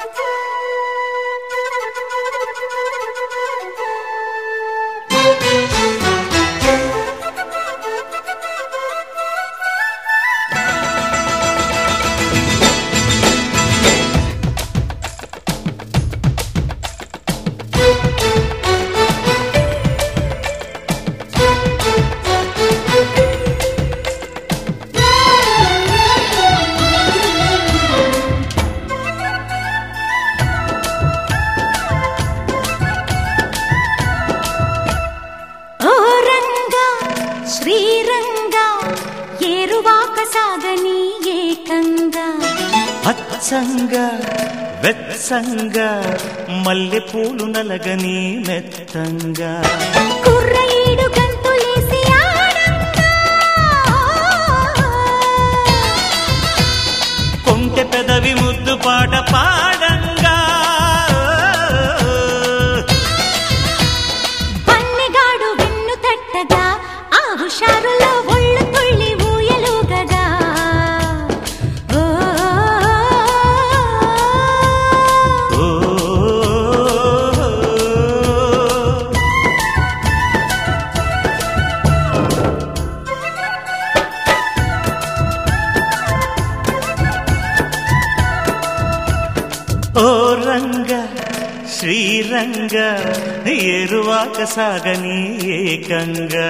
ఓ రంగా శ్రీరంగా ఏరువాక సాగని ఏకంగా అచ్చంగా వెచ్చంగా మల్లె పూలు నలగని మెత్తంగా కుర్రఈడు గంతులేసి ఆడంగా కొంటె పెదవి ముద్దు పాట పాడంగా పన్నెగాడు వెన్ను తట్టగా ఆ హుషారులో ఒళ్ళు తుళ్ళి ఊయలుగగా ఓ ఓ ఓ రంగ శ్రీరంగ ఏరువాక సాగని ఏకంగా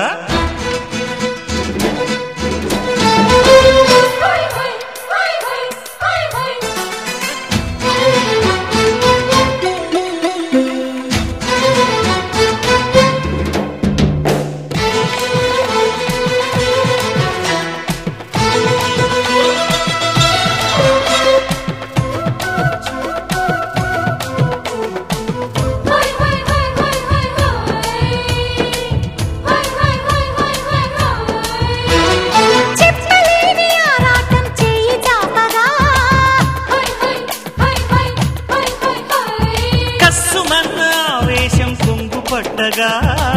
చెప్పలేని ఆరాటం చెయ్యి చాపగా కస్సుమన్న ఆవేశం కుంగు పట్టగా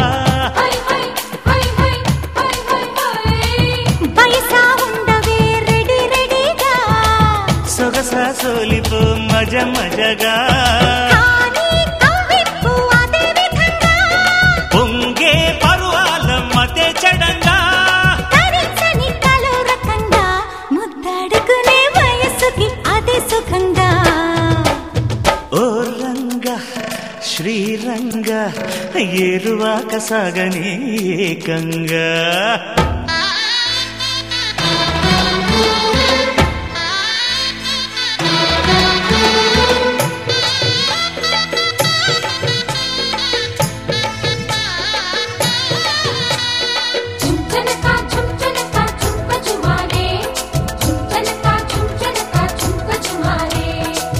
బయసా ఉండవే రెడీ రెడీగా సొగస సోలిపో మజ మజగా కానీ కవ్వింపు అదే విధంగా పొంగే పరువాల మతే చెడంగా తరించని కలో రకంగా ముద్దాడుకునే వయసుకి అదే సుఖంగా ఓ రంగ శ్రీరంగ ఏరువాక సాగని ఏకంగా చుంచనక చుంచనక చుంప చుమారే చుంచనక చుంచనక చుంప చుమారే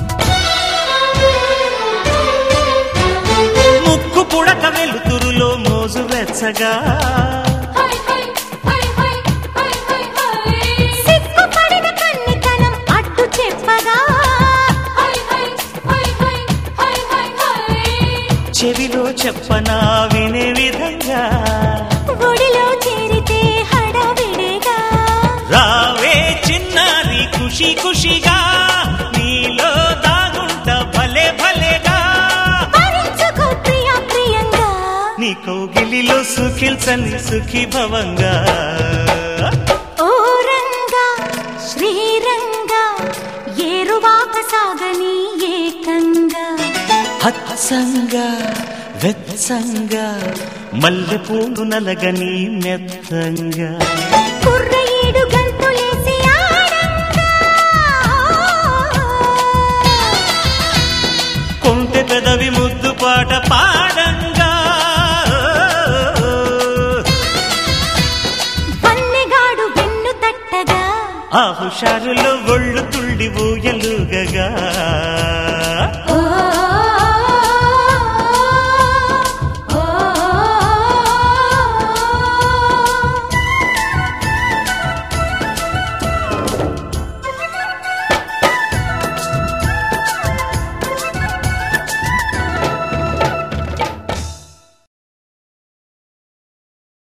ముక్కు పుడక వెలుతురులో మోజు వెచ్చగా హై హై హై హై హై హై హై సిగ్గుపడిన కన్నితనం అడ్డు చెప్పగా హై హై హై హై హై హై హై చెవిలో చెప్పనా వినే విధంగా ఒడిలో చేరితే హడావిడిగా రావే చిన్నారి ఖుషి ఖుషిగా నీలో దాగుంట భలే భలేగా భరించుకో ప్రియా ప్రియంగా నీ కౌగిలిలో సుఖిల్చని సుఖీ భవంగా ఓ రంగా శ్రీరంగా ఏరువాక సాగని ఏకంగా హత్సంగా వెత్సంగా మల్లె పూలు నలగని మెత్తంగా కుర్రఈడు గంతులేసి ఆడంగా కొంటె పెదవి ముద్దు పాట పాడంగా పన్నెగాడు వెన్ను తట్టగా ఆ హుషారులో ఒళ్ళు తుళ్ళి ఊయలుగగా ఓ